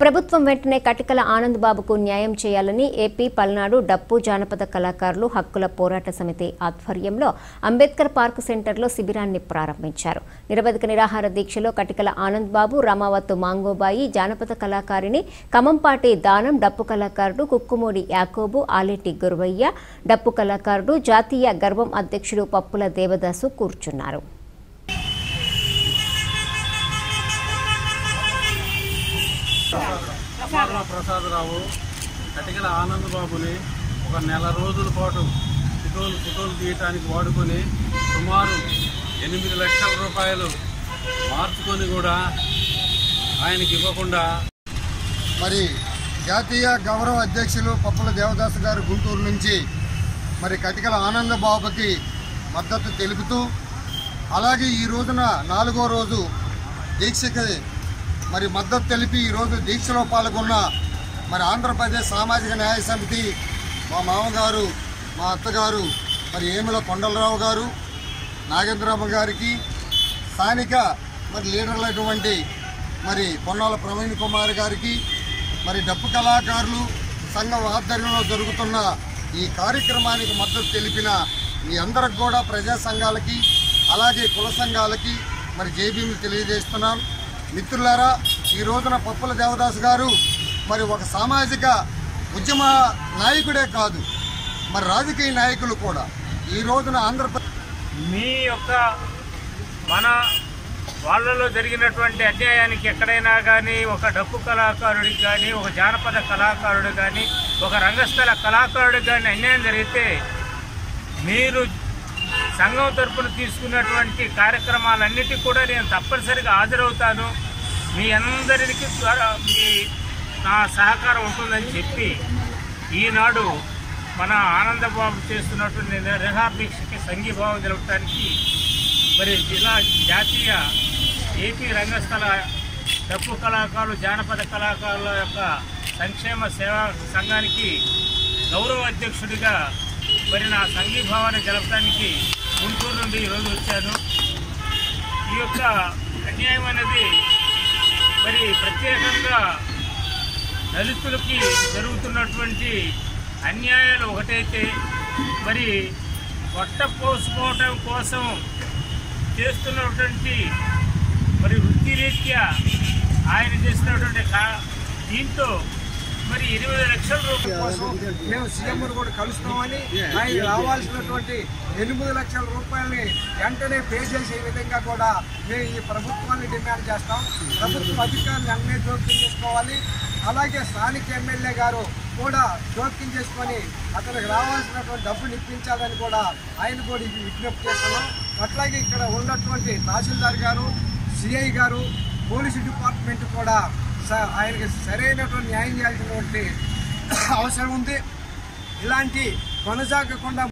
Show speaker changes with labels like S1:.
S1: ప్రభుత్వం వెంటనే కటికల ఆనంద్ బాబుకు న్యాయం చేయాలని ఏపీ పల్నాడు డప్పు జానపద కళాకారులు హక్కుల పోరాట సమితి ఆధ్వర్యంలో అంబేద్కర్ పార్క్ సెంటర్లో శిబిరాన్ని ప్రారంభించారు నిరవధిక నిరాహార దీక్షలో కటికల ఆనంద్ బాబు రామావత్తు మాంగోబాయి జానపద కళాకారిణి కమంపాటి దానం డప్పు కళాకారుడు కుక్కుమూడి యాకోబు ఆలేటి గురువయ్య డప్పు కళాకారుడు జాతీయ గర్వం అధ్యక్షుడు పప్పుల దేవదాసు కూర్చున్నారు
S2: కుమార ప్రసాదరావు కటికల ఆనందబాబుని ఒక నెల రోజుల పాటు ఫోటోలు ఫోటోలు తీయటానికి వాడుకొని సుమారు ఎనిమిది లక్షల రూపాయలు మార్చుకొని కూడా ఆయనకి ఇవ్వకుండా
S3: మరి జాతీయ గౌరవ అధ్యక్షులు పప్పుల దేవదాస్ గారు గుంటూరు నుంచి మరి కటికల ఆనంద బాబుకి మద్దతు తెలుపుతూ అలాగే ఈ రోజున నాలుగో రోజు దీక్షకి మరి మద్దతు తెలిపి ఈరోజు దీక్షలో పాల్గొన్న మరి ఆంధ్రప్రదేశ్ సామాజిక న్యాయ సమితి మా మామగారు మా అత్తగారు మరి ఏముల కొండలరావు గారు నాగేంద్రరావు గారికి స్థానిక మరి లీడర్లైనటువంటి మరి పొన్నాల ప్రవీణ్ కుమార్ గారికి మరి డప్పు కళాకారులు సంఘం ఆధ్వర్యంలో జరుగుతున్న ఈ కార్యక్రమానికి మద్దతు తెలిపిన మీ అందరికి కూడా ప్రజా సంఘాలకి అలాగే కుల సంఘాలకి మరి జేబీలు తెలియజేస్తున్నాం మిత్రులారా ఈ రోజున పప్పుల దేవదాస్ గారు మరి ఒక సామాజిక ఉద్యమ నాయకుడే కాదు మరి రాజకీయ నాయకులు కూడా ఈ రోజున ఆంధ్రప్రదేశ్
S4: మీ యొక్క మన వాళ్ళలో జరిగినటువంటి అన్యాయానికి ఎక్కడైనా కానీ ఒక డప్పు కళాకారుడికి కానీ ఒక జానపద కళాకారుడు కానీ ఒక రంగస్థల కళాకారుడికి కానీ అన్యాయం జరిగితే మీరు సంఘం తరపున తీసుకున్నటువంటి కార్యక్రమాలన్నిటికీ కూడా నేను తప్పనిసరిగా హాజరవుతాను మీ అందరికి ద్వారా మీ నా సహకారం ఉంటుందని చెప్పి ఈనాడు మన ఆనందబాబు చేస్తున్నటువంటి నిరాదీక్షకి సంఘీభావం జరపడానికి మరి జిల్లా జాతీయ ఏపీ రంగస్థల డప్పు కళాకారులు జానపద కళాకారుల యొక్క సంక్షేమ సేవా సంఘానికి గౌరవ అధ్యక్షుడిగా మరి నా సంఘీభావాన్ని జరపడానికి గుంటూరు నుండి ఈరోజు వచ్చాను ఈ యొక్క అన్యాయం అనేది మరి ప్రత్యేకంగా దళితులకి జరుగుతున్నటువంటి అన్యాయాలు ఒకటైతే మరి పొట్ట పోసుకోవటం కోసం చేస్తున్నటువంటి మరి వృత్తిరీత్యా ఆయన చేసినటువంటి కా- దీంతో మరి ఎనిమిది లక్షల రూపాయల
S5: కోసం మేము సీఎం కూడా కలుస్తామని ఆయన రావాల్సినటువంటి ఎనిమిది లక్షల రూపాయలని వెంటనే పే చేసే విధంగా కూడా మేము ఈ ప్రభుత్వాన్ని డిమాండ్ చేస్తాం ప్రభుత్వ అధికారులు అన్నీ జోక్యం చేసుకోవాలి అలాగే స్థానిక ఎమ్మెల్యే గారు కూడా జోక్యం చేసుకొని అతనికి రావాల్సినటువంటి డబ్బులు ఇప్పించాలని కూడా ఆయన కూడా ఇది విజ్ఞప్తి చేస్తున్నాం అట్లాగే ఇక్కడ ఉన్నటువంటి తహసీల్దార్ గారు సిఐ గారు పోలీసు డిపార్ట్మెంట్ కూడా స- ఆయనకి సరైనటువంటి న్యాయం చేయాల్సినటువంటి అవసరం ఉంది ఇలాంటి కొనసాగకుండా